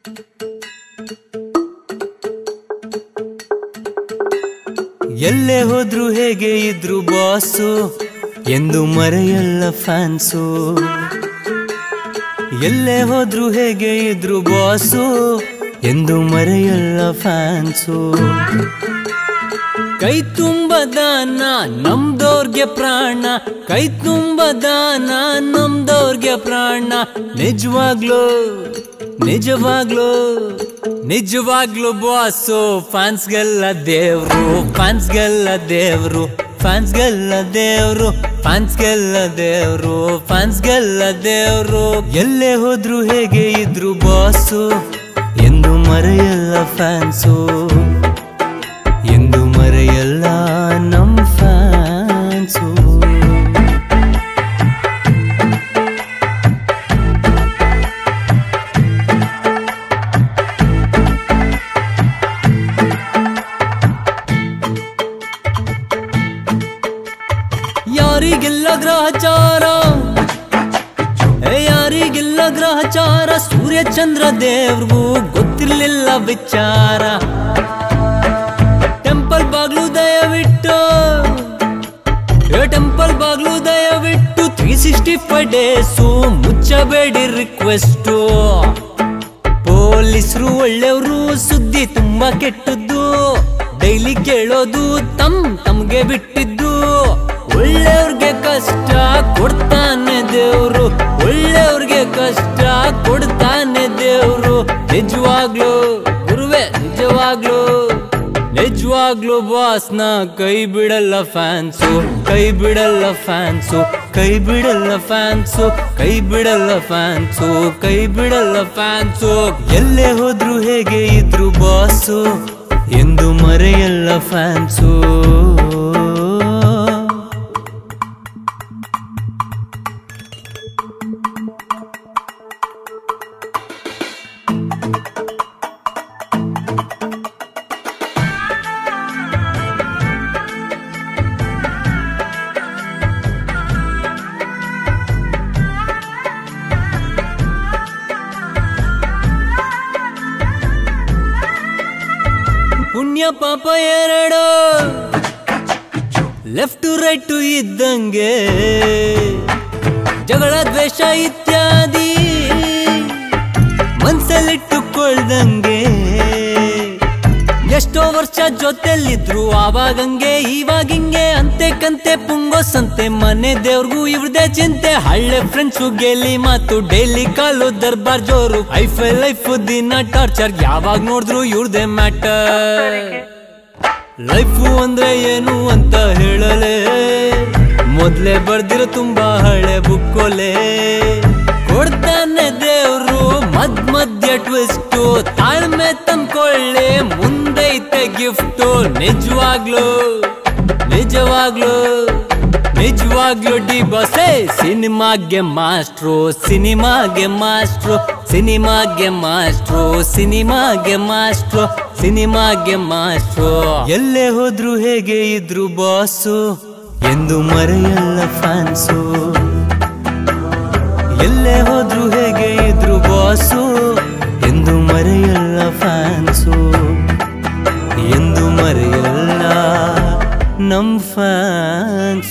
ಎಲ್ಲೇ ಹೋದ್ರು ಹೇಗೆ ಇದ್ರು ಬಾಸು ಎಂದು ಮರೆಯಲ್ಲ ಫ್ಯಾನ್ಸು ಎಲ್ಲೇ ಹೋದ್ರು ಹೇಗೆ ಇದ್ರು ಬಾಸು ಎಂದು ಮರೆಯಲ್ಲ ಫ್ಯಾನ್ಸು ಕೈ ತುಂಬ ದಾನ ನಮ್ದೋರ್ಗೆ ಪ್ರಾಣ ಕೈ ತುಂಬ ದಾನ ನಮ್ದೋರ್ಗೆ ಪ್ರಾಣ ನಿಜವಾಗ್ಲೂ ನಿಜವಾಗ್ಲೂ ನಿಜವಾಗ್ಲೂ ಬಾಸು ಫ್ಯಾನ್ಸ್ಗೆಲ್ಲ ದೇವ್ರು ಫ್ಯಾನ್ಸ್ಗೆಲ್ಲ ದೇವ್ರು ಫ್ಯಾನ್ಸ್ಗೆಲ್ಲ ದೇವ್ರು ಫ್ಯಾನ್ಸ್ಗೆಲ್ಲ ದೇವ್ರು ಫ್ಯಾನ್ಸ್ಗೆಲ್ಲ ದೇವ್ರು ಎಲ್ಲೇ ಹೋದ್ರು ಹೇಗೆ ಇದ್ರು ಬಾಸು ಎಂದು ಮರೆಯಲ್ಲ ಫ್ಯಾನ್ಸು ಎಂದು ಮರೆಯಲ್ಲ ನಮ್ ಫ್ಯಾನ್ಸು ಯಾರಿಗೆಲ್ಲ ಗ್ರಹಚಾರ ಏ, ಯಾರಿಗೆಲ್ಲ ಗ್ರಹಚಾರ ಸೂರ್ಯ ಚಂದ್ರ ದೇವ್ರಿಗೂ ಗೊತ್ತಿರ್ಲಿಲ್ಲ ವಿಚಾರ ಟೆಂಪಲ್ ಬಾಗ್ಲು ದಯವಿಟ್ಟು ಏ ಟೆಂಪಲ್ ಬಾಗ್ಲು ದಯವಿಟ್ಟು ತ್ರೀ ಸಿಕ್ಸ್ಟಿ ಫೈವ್ ಡೇಸು ಮುಚ್ಚಬೇಡಿ ರಿಕ್ವೆಸ್ಟು ಪೊಲೀಸರು ಒಳ್ಳೆಯವರು ಸುದ್ದಿ ತುಂಬಾ ಕೆಟ್ಟದ್ದು ಡೈಲಿ ಕೇಳೋದು ತಮ್ ತಮ್ಗೆ ಬಿಟ್ಟಿದ್ದು ಒಳ್ಳೆಯವ್ರಿಗೆ ಕಷ್ಟ ಕೊಡ್ತಾನೆ ದೇವ್ರು ಒಳ್ಳೆಯವ್ರಿಗೆ ಕಷ್ಟ ಕೊಡ್ತಾನೆ ದೇವ್ರು ನಿಜವಾಗ್ಲು ಗುರುವೆ ನಿಜವಾಗ್ಲು ನಿಜವಾಗ್ಲು ಬಾಸ್ನ ಕೈ ಬಿಡಲ್ಲ ಫ್ಯಾನ್ಸು ಕೈ ಬಿಡಲ್ಲ ಫ್ಯಾನ್ಸು ಕೈ ಬಿಡಲ್ಲ ಫ್ಯಾನ್ಸು ಕೈ ಬಿಡಲ್ಲ ಫ್ಯಾನ್ಸು ಕೈ ಬಿಡಲ್ಲ ಫ್ಯಾನ್ಸು ಎಲ್ಲೇ ಹೋದ್ರು ಹೇಗೆ ಇದ್ರು ಬಾಸು ಎಂದು ಮರೆಯಲ್ಲ ಫ್ಯಾನ್ಸು ಪುಣ್ಯ ಪಾಪ ಎರಡು ಲೆಫ್ಟ್ ರೈಟ್ ಇದ್ದಂಗೆ ಜಗಳ ದ್ವೇಷ ಇತ್ಯಾದಿ ಮನ್ಸಲ್ಲಿಟ್ಟುಕೊಳ್ದಂಗೆ ಎಷ್ಟೋ ವರ್ಷ ಜೊತೆಲಿದ್ರು ಆವಾಗಂಗೆ ಇವಾಗಿಂಗೆ ಅಂತೆ ಕಂತೆ ಪುಂಗೋ ಸಂತೆ ಮನೆ ದೇವ್ರಿಗೂ ಇವ್ರದೇ ಚಿಂತೆ ಹಳ್ಳೆ ಫ್ರೆಂಡ್ಸು ಗೆಲಿ ಮಾತು ಡೈಲಿ ಕಾಲು ದರ್ಬಾರ್ ಜೋರು ಐಫೈ ಲೈಫ್ ದಿನ ಟಾರ್ಚರ್ ಯಾವಾಗ ನೋಡಿದ್ರು ಇವ್ರದೇ ಮ್ಯಾಟರ್ ಲೈಫು ಅಂದ್ರೆ ಏನು ಅಂತ ಹೇಳಲೆ ಮೊದ್ಲೇ ಬರ್ದಿರೋ ತುಂಬಾ ಹಳೆ ಬುಕ್ಕೋಲೆ ಕೊಡ್ತಾನೆ ದೇವ್ರು ಮದ್ ಮಧ್ಯ ಟ್ವಿಸ್ಟು ತಾಳ್ಮೆ ತಂದ್ಕೊಳ್ಳಿ ಮುಂದೈತೆ ಗಿಫ್ಟು ನಿಜವಾಗ್ಲು ನಿಜವಾಗ್ಲು ನಿಜವಾಗ್ಲು ಡಿ ಬಸೆ ಸಿನಿಮಾಗೆ ಮಾಸ್ಟ್ರು ಸಿನಿಮಾಗೆ ಮಾಸ್ಟ್ರು ಸಿನಿಮಾಗೆ ಮಾಸ್ಟ್ರು ಸಿನಿಮಾಗೆ ಮಾಸ್ಟ್ರು ಸಿನಿಮಾಗೆ ಮಾಸ್ಟ್ರು ಎಲ್ಲೇ ಹೋದ್ರು ಹೇಗೆ ಇದ್ರು ಬಾಸು ಎಂದು ಮರೆಯಲ್ಲ ಫ್ಯಾನ್ಸು ಎಲ್ಲೇ ಹೋದ್ರು ಹೇಗೆ ಇದ್ರು ಬಾಸು ಎಂದು ಮರೆಯಲ್ಲ ಫ್ಯಾನ್ಸು ಎಂದು ಮರೆಯಲ್ಲ ನಮ್ ಫ್ಯಾನ್ಸು